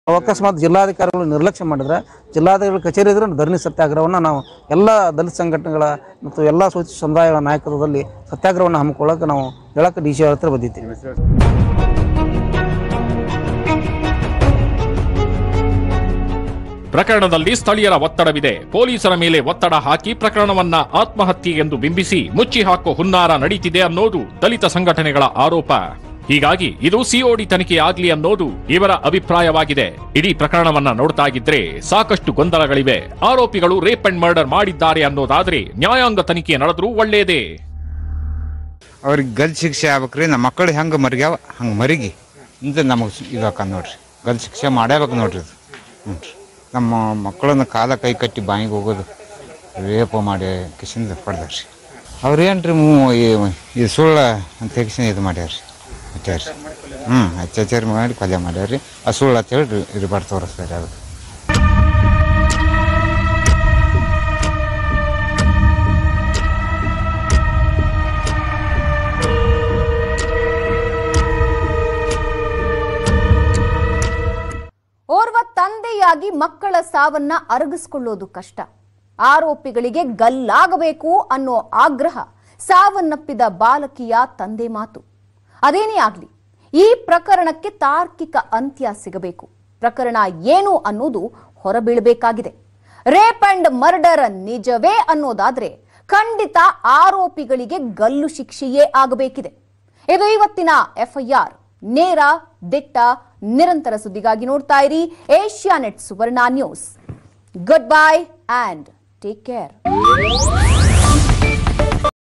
ಅಕಸ್ಮಾತ್ ಜಿಲ್ಲಾಧಿಕಾರಿಗಳು ನಿರ್ಲಕ್ಷ್ಯ ಮಾಡಿದ್ರೆ ಜಿಲ್ಲಾಧಿಕಾರಿಗಳ ಕಚೇರಿ ಇದ್ರೆ ಧರಣಿ ಸತ್ಯಾಗ್ರಹವನ್ನು ನಾವು ಎಲ್ಲ ದಲಿತ ಸಂಘಟನೆಗಳ ಮತ್ತು ಎಲ್ಲ ಸೂಚಿತ ಸಮುದಾಯಗಳ ನಾಯಕತ್ವದಲ್ಲಿ ಸತ್ಯಾಗ್ರಹವನ್ನು ಹಮ್ಮಿಕೊಳ್ಳೋಕೆ ನಾವು ಹೇಳಕ್ಕೆ ಡಿ ಸಿ ಹತ್ರ ಬಂದಿದ್ದೀವಿ ಪ್ರಕರಣದಲ್ಲಿ ಸ್ಥಳೀಯರ ಒತ್ತಡವಿದೆ ಪೊಲೀಸರ ಮೇಲೆ ಒತ್ತಡ ಹಾಕಿ ಪ್ರಕರಣವನ್ನ ಆತ್ಮಹತ್ಯೆ ಎಂದು ಬಿಂಬಿಸಿ ಮುಚ್ಚಿ ಹಾಕೋ ಹುನ್ನಾರ ನಡೀತಿದೆ ಅನ್ನೋದು ದಲಿತ ಸಂಘಟನೆಗಳ ಆರೋಪ ಹೀಗಾಗಿ ಇದು ಸಿಒಡಿ ತನಿಖೆ ಆಗ್ಲಿ ಅನ್ನೋದು ಇವರ ಅಭಿಪ್ರಾಯವಾಗಿದೆ ಇಡೀ ಪ್ರಕರಣವನ್ನ ನೋಡ್ತಾ ಇದ್ರೆ ಸಾಕಷ್ಟು ಗೊಂದಲಗಳಿವೆ ಆರೋಪಿಗಳು ರೇಪ್ ಅಂಡ್ ಮರ್ಡರ್ ಮಾಡಿದ್ದಾರೆ ಅನ್ನೋದಾದ್ರೆ ನ್ಯಾಯಾಂಗ ತನಿಖೆ ನಡೆದ್ರೂ ಒಳ್ಳೆಯದೇ ಅವ್ರಿಗೆ ಗಲ್ ಶಿಕ್ಷೆ ಆಗ್ಬೇಕ್ರಿ ನಮ್ಮ ಮಕ್ಕಳು ಹೆಂಗೆ ಮರಿಗ್ಯಾವ ಹಂಗೆ ಮರಿಗಿ ಇಂತ ನಮಗೆ ಇದಾಕ ನೋಡ್ರಿ ಗಲ್ ಶಿಕ್ಷೆ ಮಾಡೇಬೇಕು ನೋಡ್ರಿ ಇದು ಹ್ಞೂ ರೀ ನಮ್ಮ ಮಕ್ಕಳನ್ನ ಕಾಲ ಕೈ ಕಟ್ಟಿ ಬಾಯಿಗೆ ಹೋಗೋದು ರೇಪ ಮಾಡಿ ಕಿಶಿಂದ ಹೊಡೆದಾರ ರೀ ಅವ್ರೇನು ರೀ ಈ ಸುಳ್ಳ ಅಂತ ಕಿಶಿಂದ ಇದು ಮಾಡ್ಯಾರ ರೀ ಅತ್ಯಾರ ಹ್ಞೂ ಅತ್ಯಾಚಾರ ಮಾಡಿ ಕೊಲೆ ಮಾಡ್ಯಾರ ರೀ ಆ ಸುಳ್ಳು ಅಂತ ಹೇಳಿ ರಿಬಾರ್ಡ್ ತೋರಿಸ್ತಾರೆ ಅದು ಓರ್ವ ತಂದೆಯಾಗಿ ಮಕ್ಕಳ ಸಾವನ್ನ ಅರಗಿಸ್ಕೊಳ್ಳೋದು ಕಷ್ಟ ಆರೋಪಿಗಳಿಗೆ ಗಲ್ಲಾಗಬೇಕು ಅನ್ನೋ ಆಗ್ರಹ ಸಾವನ್ನಪ್ಪಿದ ಬಾಲಕಿಯ ತಂದೆ ಮಾತು ಅದೇನೇ ಆಗ್ಲಿ ಈ ಪ್ರಕರಣಕ್ಕೆ ತಾರ್ಕಿಕ ಅಂತ್ಯ ಸಿಗಬೇಕು ಪ್ರಕರಣ ಏನು ಅನ್ನೋದು ಹೊರಬೀಳಬೇಕಾಗಿದೆ ರೇಪ್ ಅಂಡ್ ಮರ್ಡರ್ ನಿಜವೇ ಅನ್ನೋದಾದ್ರೆ ಖಂಡಿತ ಆರೋಪಿಗಳಿಗೆ ಗಲ್ಲು ಶಿಕ್ಷೆಯೇ ಆಗಬೇಕಿದೆ ಇದು ಇವತ್ತಿನ ಎಫ್ಐಆರ್ ನೇರ ದಿಟ್ಟ ನಿರಂತರ ಸುದ್ದಿಗಾಗಿ ನೋಡ್ತಾ ಇರಿ Asianet Suvarna news good bye and take care